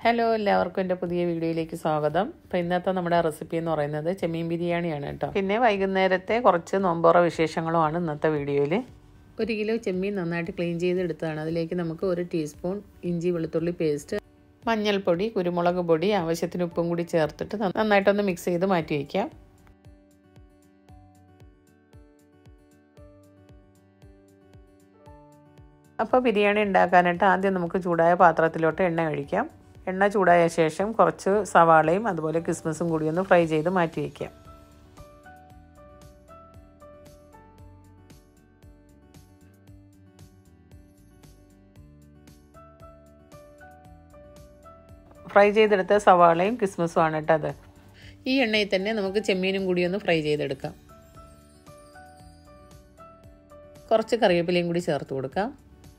hello എല്ലാവർക്കും എൻ്റെ പുതിയ വീഡിയോയിലേക്ക് സ്വാഗതം അപ്പോൾ ഇന്നത്തെ നമ്മുടെ റെസിപ്പി എന്ന് പറയുന്നത് ചെമ്മീൻ ബിരിയാണിയാണ് കേട്ടോ പിന്നെ വൈകുന്നേരത്തെ കുറച്ച് നോമ്പോറ വിശേഷങ്ങളുമാണ് ഇന്നത്തെ വീഡിയോയിൽ ഒരു കിലോ ചെമ്മീൻ നന്നായിട്ട് ക്ലീൻ ചെയ്തെടുത്തതാണ് അതിലേക്ക് നമുക്ക് ഒരു ടീസ്പൂൺ ഇഞ്ചി വെളുത്തുള്ളി പേസ്റ്റ് മഞ്ഞൾപ്പൊടി കുരുമുളക് പൊടി ആവശ്യത്തിന് ഉപ്പും കൂടി ചേർത്തിട്ട് നന്നായിട്ടൊന്ന് മിക്സ് ചെയ്ത് മാറ്റി വയ്ക്കാം അപ്പോൾ ബിരിയാണി ഉണ്ടാക്കാനായിട്ട് ആദ്യം നമുക്ക് ചൂടായ പാത്രത്തിലോട്ട് എണ്ണ ഒഴിക്കാം എണ്ണ ചൂടായ ശേഷം കുറച്ച് സവാളയും അതുപോലെ കിസ്മിസും കൂടി ഒന്ന് ഫ്രൈ ചെയ്ത് മാറ്റി വയ്ക്കാം ഫ്രൈ ചെയ്തെടുത്ത സവാളയും കിസ്മിസും ആണ് കേട്ടോ അത് ഈ എണ്ണയിൽ തന്നെ നമുക്ക് ചെമ്മീനും കൂടി ഒന്ന് ഫ്രൈ ചെയ്തെടുക്കാം കുറച്ച് കറിവേപ്പിലയും കൂടി ചേർത്ത് കൊടുക്കാം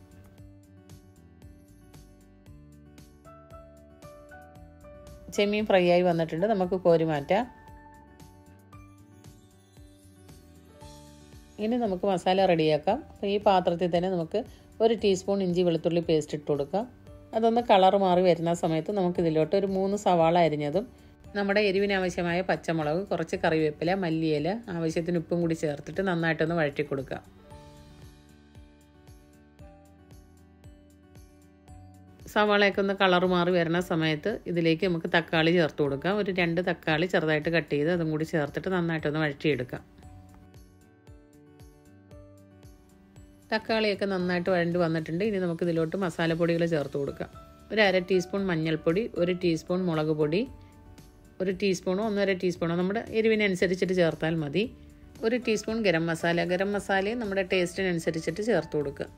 ചെമ്മീൻ ഫ്രൈ ആയി വന്നിട്ടുണ്ട് നമുക്ക് കോരി മാറ്റാം ഇനി നമുക്ക് മസാല റെഡിയാക്കാം അപ്പോൾ ഈ പാത്രത്തിൽ തന്നെ നമുക്ക് ഒരു ടീസ്പൂൺ ഇഞ്ചി വെളുത്തുള്ളി പേസ്റ്റ് ഇട്ട് കൊടുക്കാം അതൊന്ന് കളർ മാറി വരുന്ന സമയത്ത് നമുക്ക് ഇതിലോട്ട് ഒരു മൂന്ന് സവാള അരിഞ്ഞതും നമ്മുടെ എരിവിന് ആവശ്യമായ പച്ചമുളക് കുറച്ച് കറിവേപ്പില മല്ലിയില ആവശ്യത്തിന് ഉപ്പും കൂടി ചേർത്തിട്ട് നന്നായിട്ടൊന്ന് വഴറ്റി കൊടുക്കാം സവാളയൊക്കെ ഒന്ന് കളർ മാറി വരുന്ന സമയത്ത് ഇതിലേക്ക് നമുക്ക് തക്കാളി ചേർത്ത് കൊടുക്കാം ഒരു രണ്ട് തക്കാളി ചെറുതായിട്ട് കട്ട് ചെയ്ത് അതും കൂടി ചേർത്തിട്ട് നന്നായിട്ടൊന്ന് വഴറ്റിയെടുക്കാം തക്കാളിയൊക്കെ നന്നായിട്ട് വഴണ്ട് വന്നിട്ടുണ്ട് ഇനി നമുക്ക് ഇതിലോട്ട് മസാലപ്പൊടികൾ ചേർത്ത് കൊടുക്കാം ഒരു അര ടീസ്പൂൺ മഞ്ഞൾപ്പൊടി ഒരു ടീസ്പൂൺ മുളക് പൊടി ഒരു ടീസ്പൂണോ ഒന്നര ടീസ്പൂണോ നമ്മുടെ എരിവിനനുസരിച്ചിട്ട് ചേർത്താൽ മതി ഒരു ടീസ്പൂൺ ഗരം മസാല ഗരം മസാലയും നമ്മുടെ ടേസ്റ്റിനനുസരിച്ചിട്ട് ചേർത്ത് കൊടുക്കുക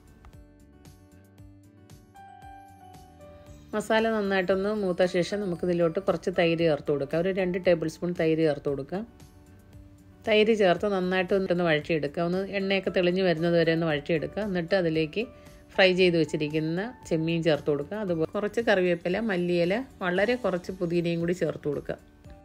മസാല നന്നായിട്ടൊന്ന് മൂത്ത ശേഷം നമുക്കിതിലോട്ട് കുറച്ച് തൈര് ചേർത്ത് കൊടുക്കാം ഒരു രണ്ട് ടേബിൾ സ്പൂൺ തൈര് ചേർത്ത് കൊടുക്കാം തൈര് ചേർത്ത് നന്നായിട്ട് ഒന്ന് വഴറ്റിയെടുക്കുക ഒന്ന് എണ്ണയൊക്കെ തെളിഞ്ഞ് വരുന്നത് വരെ ഒന്ന് വഴറ്റിയെടുക്കുക എന്നിട്ട് അതിലേക്ക് ഫ്രൈ ചെയ്ത് വെച്ചിരിക്കുന്ന ചെമ്മീൻ ചേർത്ത് കൊടുക്കുക അതുപോലെ കുറച്ച് കറിവേപ്പില മല്ലിയില വളരെ കുറച്ച് പുതിനയും കൂടി ചേർത്ത് കൊടുക്കുക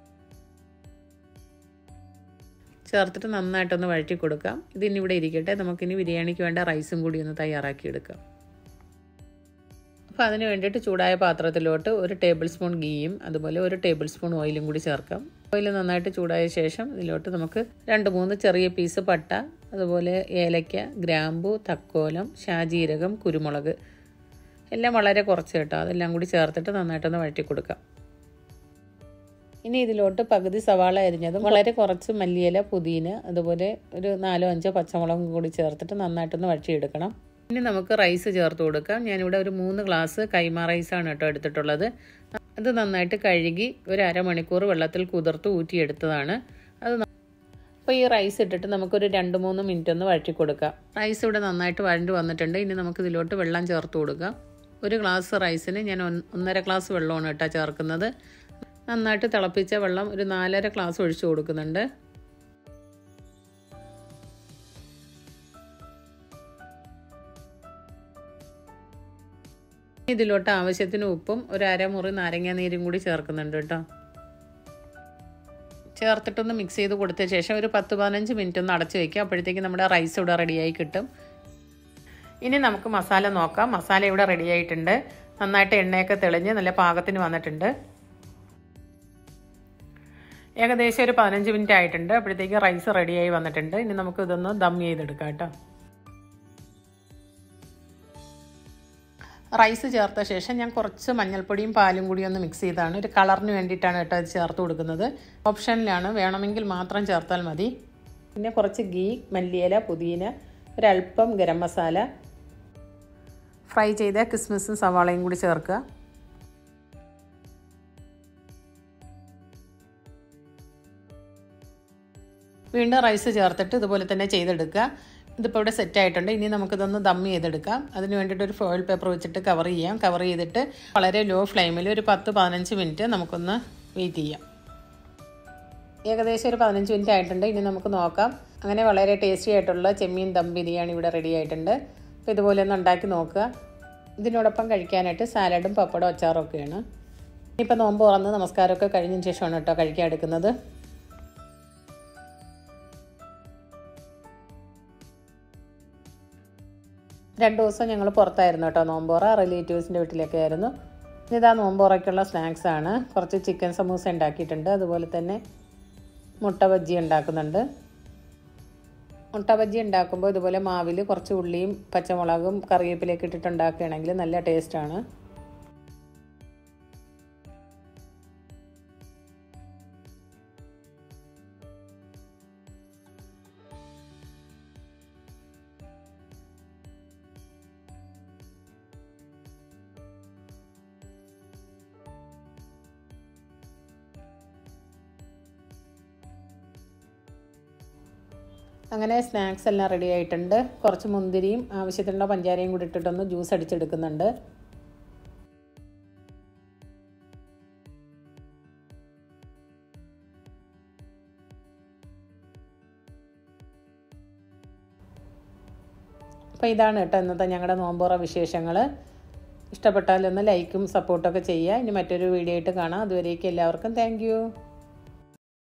ചേർത്തിട്ട് നന്നായിട്ടൊന്ന് വഴറ്റി കൊടുക്കാം ഇതിനിവിടെ ഇരിക്കട്ടെ നമുക്കിനി ബിരിയാണിക്ക് വേണ്ട റൈസും കൂടി ഒന്ന് തയ്യാറാക്കിയെടുക്കാം അപ്പോൾ അതിന് വേണ്ടിയിട്ട് ചൂടായ പാത്രത്തിലോട്ട് ഒരു ടേബിൾ സ്പൂൺ ഗീയും അതുപോലെ ഒരു ടേബിൾ സ്പൂൺ ഓയിലും കൂടി ചേർക്കാം ഓയിൽ നന്നായിട്ട് ചൂടായ ശേഷം ഇതിലോട്ട് നമുക്ക് രണ്ട് മൂന്ന് ചെറിയ പീസ് പട്ട അതുപോലെ ഏലയ്ക്ക ഗ്രാമ്പു തക്കോലം ഷാജീരകം കുരുമുളക് എല്ലാം വളരെ കുറച്ച് കേട്ടോ അതെല്ലാം കൂടി ചേർത്തിട്ട് നന്നായിട്ടൊന്ന് വഴറ്റി കൊടുക്കാം ഇനി ഇതിലോട്ട് പകുതി സവാള അരിഞ്ഞതും വളരെ കുറച്ച് മല്ലിയില പുതിന അതുപോലെ ഒരു നാലോ അഞ്ചോ പച്ചമുളകും കൂടി ചേർത്തിട്ട് നന്നായിട്ടൊന്ന് വഴറ്റിയെടുക്കണം ഇനി നമുക്ക് റൈസ് ചേർത്ത് കൊടുക്കാം ഞാനിവിടെ ഒരു മൂന്ന് ഗ്ലാസ് കൈമ റൈസാണ് കേട്ടോ എടുത്തിട്ടുള്ളത് അത് നന്നായിട്ട് കഴുകി ഒരു അരമണിക്കൂർ വെള്ളത്തിൽ കുതിർത്ത് ഊറ്റിയെടുത്തതാണ് അത് അപ്പോൾ ഈ റൈസ് ഇട്ടിട്ട് നമുക്കൊരു രണ്ട് മൂന്ന് മിനിറ്റ് ഒന്ന് വഴറ്റി കൊടുക്കാം റൈസ് ഇവിടെ നന്നായിട്ട് വഴണ്ട് വന്നിട്ടുണ്ട് ഇനി നമുക്ക് ഇതിലോട്ട് വെള്ളം ചേർത്ത് കൊടുക്കാം ഒരു ഗ്ലാസ് റൈസിന് ഞാൻ ഒന്നര ഗ്ലാസ് വെള്ളമാണ് കേട്ടോ ചേർക്കുന്നത് നന്നായിട്ട് തിളപ്പിച്ച വെള്ളം ഒരു നാലര ഗ്ലാസ് ഒഴിച്ചു കൊടുക്കുന്നുണ്ട് ഇതിലോട്ട് ആവശ്യത്തിന് ഉപ്പും ഒരു അരമുറി നാരങ്ങ നീരും കൂടി ചേർക്കുന്നുണ്ട് കേട്ടോ ചേർത്തിട്ടൊന്ന് മിക്സ് ചെയ്ത് കൊടുത്ത ശേഷം ഒരു പത്ത് പതിനഞ്ച് മിനിറ്റ് ഒന്ന് അടച്ചു വയ്ക്കുക അപ്പോഴത്തേക്ക് നമ്മുടെ റൈസ് ഇവിടെ റെഡിയായി കിട്ടും ഇനി നമുക്ക് മസാല നോക്കാം മസാല ഇവിടെ റെഡി ആയിട്ടുണ്ട് നന്നായിട്ട് എണ്ണയൊക്കെ തെളിഞ്ഞ് നല്ല പാകത്തിന് വന്നിട്ടുണ്ട് ഏകദേശം ഒരു പതിനഞ്ച് മിനിറ്റ് ആയിട്ടുണ്ട് അപ്പോഴത്തേക്ക് റൈസ് റെഡിയായി വന്നിട്ടുണ്ട് ഇനി നമുക്ക് ഇതൊന്ന് ദം ചെയ്തെടുക്കാം കേട്ടോ റൈസ് ചേർത്ത ശേഷം ഞാൻ കുറച്ച് മഞ്ഞൾപ്പൊടിയും പാലും കൂടി ഒന്ന് മിക്സ് ചെയ്താണ് ഒരു കളറിന് വേണ്ടിയിട്ടാണ് കേട്ടോ ഇത് ചേർത്ത് കൊടുക്കുന്നത് ഓപ്ഷനിലാണ് വേണമെങ്കിൽ മാത്രം ചേർത്താൽ മതി പിന്നെ കുറച്ച് ഗീ മല്ലിയില പുതിന ഒരല്പം ഗരം മസാല ഫ്രൈ ചെയ്ത കിസ്മിസും സവാളയും കൂടി ചേർക്കുക വീണ്ടും റൈസ് ചേർത്തിട്ട് ഇതുപോലെ തന്നെ ചെയ്തെടുക്കുക ഇതിപ്പോൾ ഇവിടെ സെറ്റ് ആയിട്ടുണ്ട് ഇനി നമുക്കിതൊന്ന് ദം ചെയ്തെടുക്കാം അതിന് വേണ്ടിയിട്ട് ഒരു ഫോയിൽ പേപ്പർ വെച്ചിട്ട് കവർ ചെയ്യാം കവർ ചെയ്തിട്ട് വളരെ ലോ ഫ്ലെയിമിൽ ഒരു പത്ത് പതിനഞ്ച് മിനിറ്റ് നമുക്കൊന്ന് വെയിറ്റ് ചെയ്യാം ഏകദേശം ഒരു പതിനഞ്ച് മിനിറ്റ് ആയിട്ടുണ്ട് ഇനി നമുക്ക് നോക്കാം അങ്ങനെ വളരെ ടേസ്റ്റി ആയിട്ടുള്ള ചെമ്മീൻ ദം ബിരിയാണി ഇവിടെ റെഡി ആയിട്ടുണ്ട് അപ്പോൾ ഇതുപോലെ ഒന്ന് ഉണ്ടാക്കി നോക്കുക ഇതിനോടൊപ്പം കഴിക്കാനായിട്ട് സാലഡും പപ്പടം അച്ചാറും ഒക്കെയാണ് ഇനിയിപ്പോൾ നോമ്പ് തുറന്ന് നമസ്കാരമൊക്കെ കഴിഞ്ഞതിന് ശേഷമാണ് കേട്ടോ കഴിക്കാൻ എടുക്കുന്നത് രണ്ട് ദിവസം ഞങ്ങൾ പുറത്തായിരുന്നു കേട്ടോ നോമ്പോറ റിലേറ്റീവ്സിൻ്റെ വീട്ടിലൊക്കെ ആയിരുന്നു ഇതാ നോമ്പോറയ്ക്കുള്ള സ്നാക്സാണ് കുറച്ച് ചിക്കൻ സമൂസ ഉണ്ടാക്കിയിട്ടുണ്ട് അതുപോലെ തന്നെ മുട്ട ബജ്ജി ഉണ്ടാക്കുന്നുണ്ട് മുട്ട ബജ്ജി ഉണ്ടാക്കുമ്പോൾ ഇതുപോലെ മാവിൽ കുറച്ച് ഉള്ളിയും പച്ചമുളകും കറിവേപ്പിലേക്ക് ഇട്ടിട്ട് ഉണ്ടാക്കുകയാണെങ്കിൽ നല്ല ടേസ്റ്റാണ് അങ്ങനെ സ്നാക്സ് എല്ലാം റെഡി ആയിട്ടുണ്ട് കുറച്ച് മുന്തിരിയും ആവശ്യത്തിനുള്ള പഞ്ചാരയും കൂടി ഇട്ടിട്ടൊന്ന് ജ്യൂസ് അടിച്ചെടുക്കുന്നുണ്ട് അപ്പോൾ ഇതാണ് കേട്ടോ ഇന്നത്തെ ഞങ്ങളുടെ നോമ്പോറ വിശേഷങ്ങൾ ഇഷ്ടപ്പെട്ടാലൊന്ന് ലൈക്കും സപ്പോർട്ടൊക്കെ ചെയ്യുക ഇനി മറ്റൊരു വീഡിയോ ആയിട്ട് കാണാം അതുവരേക്കും എല്ലാവർക്കും താങ്ക്